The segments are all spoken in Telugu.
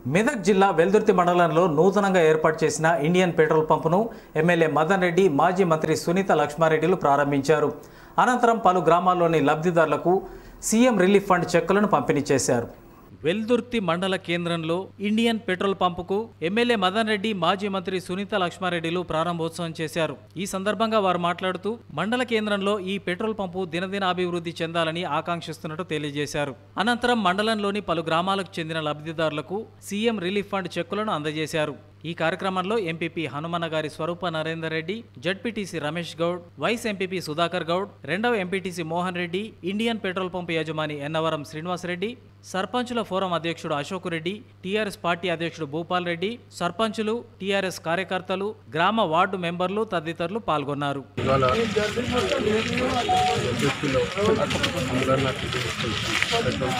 మెదక్ జిల్లా వెల్దుర్తి మండలంలో నూతనంగా ఏర్పాటు చేసిన ఇండియన్ పెట్రోల్ పంపును ఎమ్మెల్యే మదన్ రెడ్డి మాజీ మంత్రి సునీత లక్ష్మారెడ్డిలు ప్రారంభించారు అనంతరం పలు గ్రామాల్లోని లబ్ధిదారులకు సీఎం రిలీఫ్ ఫండ్ చెక్కులను పంపిణీ చేశారు వెల్దుర్తి మండల కేంద్రంలో ఇండియన్ పెట్రోల్ పంపుకు ఎమ్మెల్యే మదన్ రెడ్డి మాజీ మంత్రి సునీత లక్ష్మారెడ్డిలు ప్రారంభోత్సవం చేశారు ఈ సందర్భంగా వారు మాట్లాడుతూ మండల కేంద్రంలో ఈ పెట్రోల్ పంపు దినదిన అభివృద్ధి చెందాలని ఆకాంక్షిస్తున్నట్టు తెలియజేశారు అనంతరం మండలంలోని పలు గ్రామాలకు చెందిన లబ్ధిదారులకు సీఎం రిలీఫ్ ఫండ్ చెక్కులను అందజేశారు ఈ కార్యక్రమంలో ఎంపీపీ హనుమన్న గారి Swaroopa Narender Reddy ZPTC Ramesh Goud vice MPP Sudhakar Goud రెండవ MPTC Mohan Reddy Indian petrol pump యజమాని ఎన్నవరం శ్రీనివాసరెడ్డి సర్పంచుల ఫోరం అధ్యక్షుడు అశోక్ రెడ్డి టీఆర్ఎస్ పార్టీ అధ్యక్షుడు భూపాల్ రెడ్డి సర్పంచులు టీఆర్ఎస్ కార్యకర్తలు గ్రామ వార్డు మెంబర్లు తదితరులు పాల్గొన్నారు ఇవాళ విద్యుత్తులో అమరనాథ్ పెట్రోల్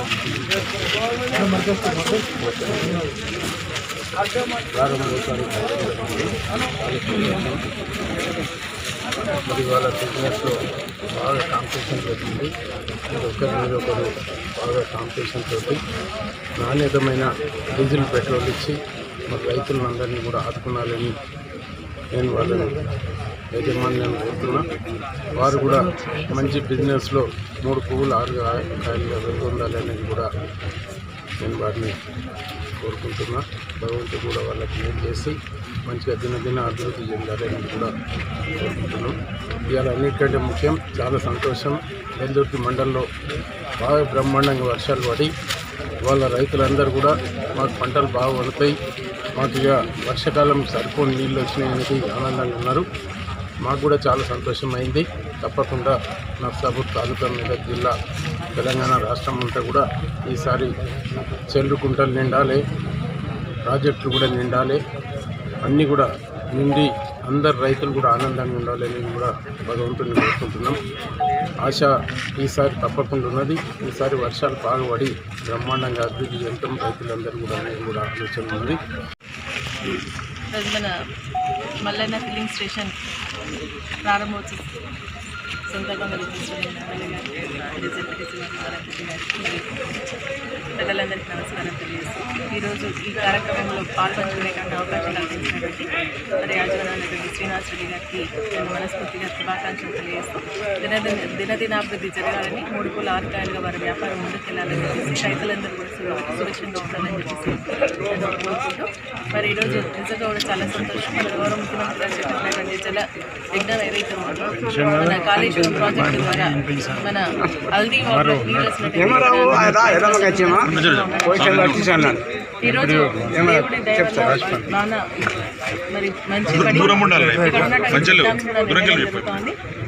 ప్రారంభోత్సవాన్ని మరి వాళ్ళ బిజినెస్లో బాగా కాంపిటీషన్ జరుగుతుంది మీరు ఒకరి మీద ఒకరు బాగా కాంపిటీషన్ తోటి నాణ్యతమైన డీజిల్ పెట్రోల్ ఇచ్చి మరి రైతులందరినీ కూడా ఆదుకునాలని నేను వాళ్ళని యజమాన్యం కోరుతున్నా వారు కూడా మంచి బిజినెస్లో మూడు పువ్వులు ఆరు కా- కాయలుగా వెలుగొందాలనేది కూడా నేను వారిని కోరుకుంటున్నా భగవంతుడు కూడా వాళ్ళకి మేలు చేసి మంచిగా దినదిన అభివృద్ధి చెందాలని కూడా కోరుకుంటున్నాం ఇవాళ అన్నిటికంటే ముఖ్యం చాలా సంతోషం వెల్దుర్తి మండలంలో బాగా బ్రహ్మాండంగా వర్షాలు పడి వాళ్ళ రైతులందరూ కూడా మాకు పంటలు బాగా వండుతాయి మాకు ఇక వర్షాకాలం సరిపోని నీళ్ళు వచ్చినాయనేది ఆనందంగా ఉన్నారు మాకు కూడా చాలా సంతోషం అయింది తప్పకుండా నర్సాపూర్ తాలూకా మెదక్ జిల్లా తెలంగాణ రాష్ట్రం అంతా కూడా ఈసారి చెల్లు కుంటలు నిండాలి ప్రాజెక్టులు కూడా నిండాలి అన్నీ కూడా నిండి అందరు రైతులు కూడా ఆనందంగా ఉండాలి అనేది కూడా భగవంతుని కోరుకుంటున్నాం ఆశ ఈసారి తప్పకుండా ఉన్నది ఈసారి వర్షాలు బాగా పడి బ్రహ్మాండంగా అభివృద్ధి చెందడం రైతులందరూ కూడా అనేది కూడా ఆలోచన ఉన్నది ఈరోజు మన మల్లన్న ఫిల్లింగ్ స్టేషన్ ప్రారంభోత్సవం సందర్భంగా విచ్చేసిన ఎమ్మెల్యే గారు డీజిల్ డీజిల్ నారాయణ గారికి మరియు ప్రజలందరికీ నమస్కారం తెలియజేస్తూ ఈరోజు ఈ కార్యక్రమంలో పాల్పంచుకునేటువంటి అవకాశం కల్పించినటువంటి మరి యాజమాన్యటువంటి శ్రీనివాస్ రెడ్డి గారికి నేను మనస్ఫూర్తిగా శుభాకాంక్షలు తెలియజేస్తూ దినదిన దినదినాభివృద్ధి జరగాలని మూడు పూల ఆరుకాయలుగా వారి వ్యాపారం ముందుకెళ్లాలని చెప్పేసి రైతులందరూ కూడా సుర- సురక్షితంగా ఉండాలని చెప్పేసి నేను కోరుకుంటూ మరి ఈరోజు నిజంగా కూడా చాలా సంతోషం మన గౌరవ ముఖ్యమంత్రి గారు చెప్పినటువంటి జల యజ్ఞం ఏదైతే ఉందో మన కాళేశ్వరం ప్రాజెక్టు ద్వారా మన హల్దీ వాటర్ నీళ్ళు వచ్చినటువంటి ఈరోజు దేవుడి దయ వల్ల నాన్న మరి మంచి పడి ఇక్కడ ఉన్నటువంటి విధానం కూడా నిర్ణయం జరుగుతోంది